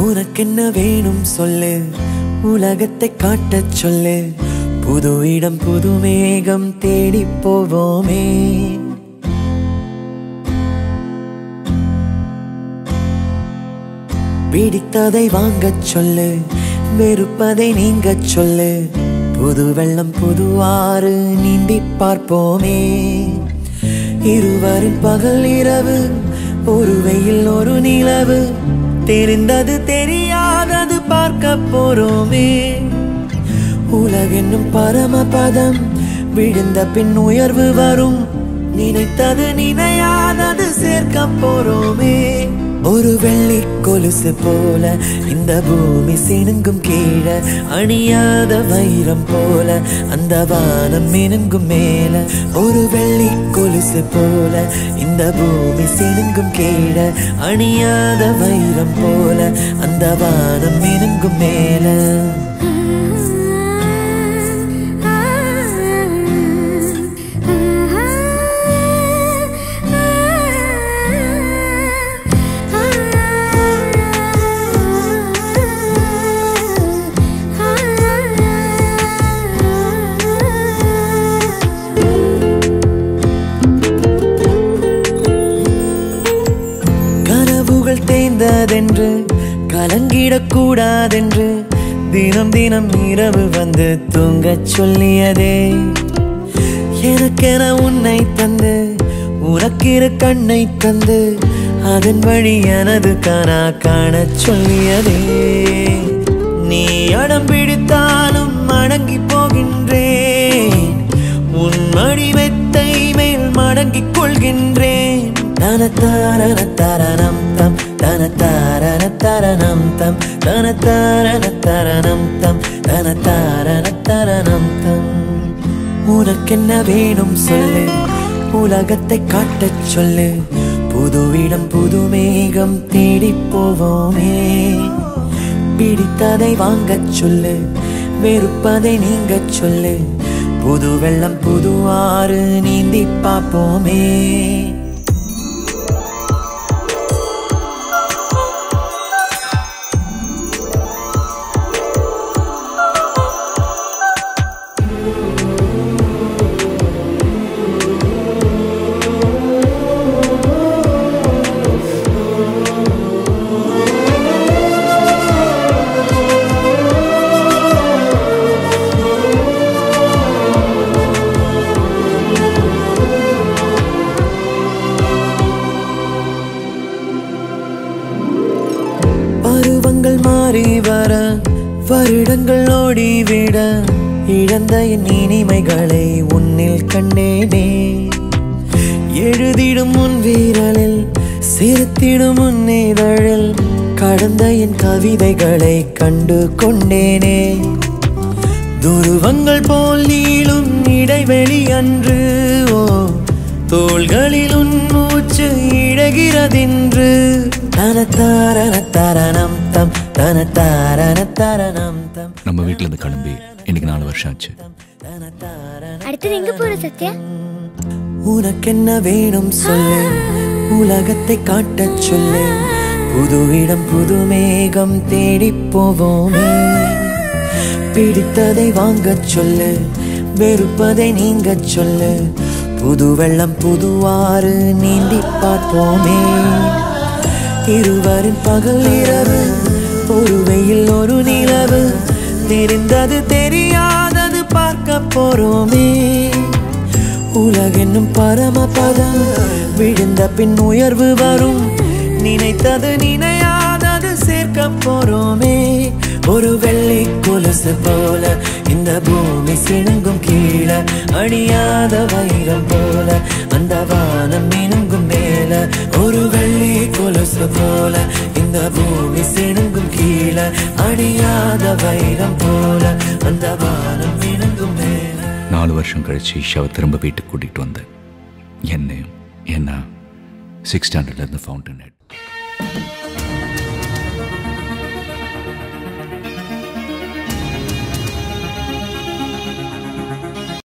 உனக்கென்ன வேணும் சொல்லு உலகத்தை காட்டச் சொல்லு புது இடம் புது மேகம் தேடி போவோமே பிடித்ததை வாங்கச் சொல்லு வெறுப்பதை நீங்கச் சொல்லு புது வெள்ளம் புது ஆறு நீந்தி பார்ப்போமே இருவரின் பகல் இரவு ஒரு வெயில் ஒரு நிலவு தெரிந்தது தெரியாதது பார்க்க போறோமே உலகென்னும் பரமபதம் விழுந்த பின் உயர்வு வரும் நினைத்தது நினையாதது சேர்க்க போறோமே ஒரு வெள்ளி கொலுசு போல இந்த பூமி சினுங்கும் கீழே அணியாத வைரம் போல அந்த வானம் மினுங்கும் மேல ஒரு வெள்ளி கொலுசு போல இந்த பூமி சினுங்கும் கீழே அணியாத வைரம் போல அந்த வானம் மினுங்கும் மேல கனவுகள் தேய்ந்ததென்று கலங்கிடக்கூடாதென்று தினம் தினம் இரவு வந்து தூங்கச் சொல்லியதே எனக்கென உன்னை தந்து உனக்கிரு கண்ணை தந்து அதன் வழி எனது கனா காணச் சொல்லியதே நீ அடம் பிடித்தாலும் அடங்கி போகின்றேன் உன் மடி மெத்தை மேல் மடங்கிக் கொள்கின்றேன் தனத்தாரண தரணம் தம் தனத்தாரண தரணம் தம் தனத்தாரண தரணம் தம் தனத்தாரண தரணம் தம் உனக்கென்ன வேணும் சொல்லு உலகத்தை காட்டச் சொல்லு புது இடம் புது மேகம் தேடி போவோமே பிடித்ததை வாங்கச் சொல்லு வெறுப்பதை நீங்கச் சொல்லு புது வெள்ளம் புது ஆறு நீந்தி பார்ப்போமே பருவங்கள் மாறி வர வருடங்கள் ஓடிவிட இழந்த என் இனிமைகளை உன்னில் கண்டேனே எழுதிடும் உன் வீரலில் சிரித்திடும் உன் இதழில் கடந்த என் கவிதைகளை கண்டு கொண்டேனே துருவங்கள் போல் நீளும் இடைவெளி அன்று ஓ தோள்களில் உன் மூச்சு இழகிறதென்று தனத்தாரண தரணம் தம் தனத்தாரண தரணம் தம் நம்ம வீட்ல இருந்து கிளம்பி இன்னைக்கு நாலு வருஷம் ஆச்சு அடுத்தது எங்க போற சத்யா உனக்கென்ன வேணும் சொல்லு உலகத்தை காட்டச் சொல்லு புது இடம் புது மேகம் தேடி போவோமே பிடித்ததை வாங்கச் சொல்லு வெறுப்பதை நீங்கச் சொல்லு புது வெள்ளம் புது ஆறு நீந்தி பார்ப்போமே இருவரின் பகல் இரவு ஒரு வெயில் ஒரு நிலவு தெரிந்தது தெரியாதது பார்க்க போறோமே உலகென்னும் பரமபதம் விழுந்த பின் உயர்வு வரும் நினைத்தது நினையாதது சேர்க்க போறோமே ஒரு வெள்ளி கொலுசு போல இந்த பூமி சிணுங்கும் கீழே அணியாத வைரம் போல அந்த வானம் மினுங்கும் மேல ஒரு வெள்ளி கொலுசு போல இந்த பூமி சிணுங்கும் கீழே அணியாத வைரம் போல அந்த வானம் மினுங்கும் மேல நாலு வருஷம் கழிச்சு ஈஷாவை திரும்ப வீட்டுக்கு கூட்டிகிட்டு வந்தேன் என்னையும் என்ன சிக்ஸ் ஸ்டாண்டர்ட்லேருந்து ஃபவுண்டன் ஹெட்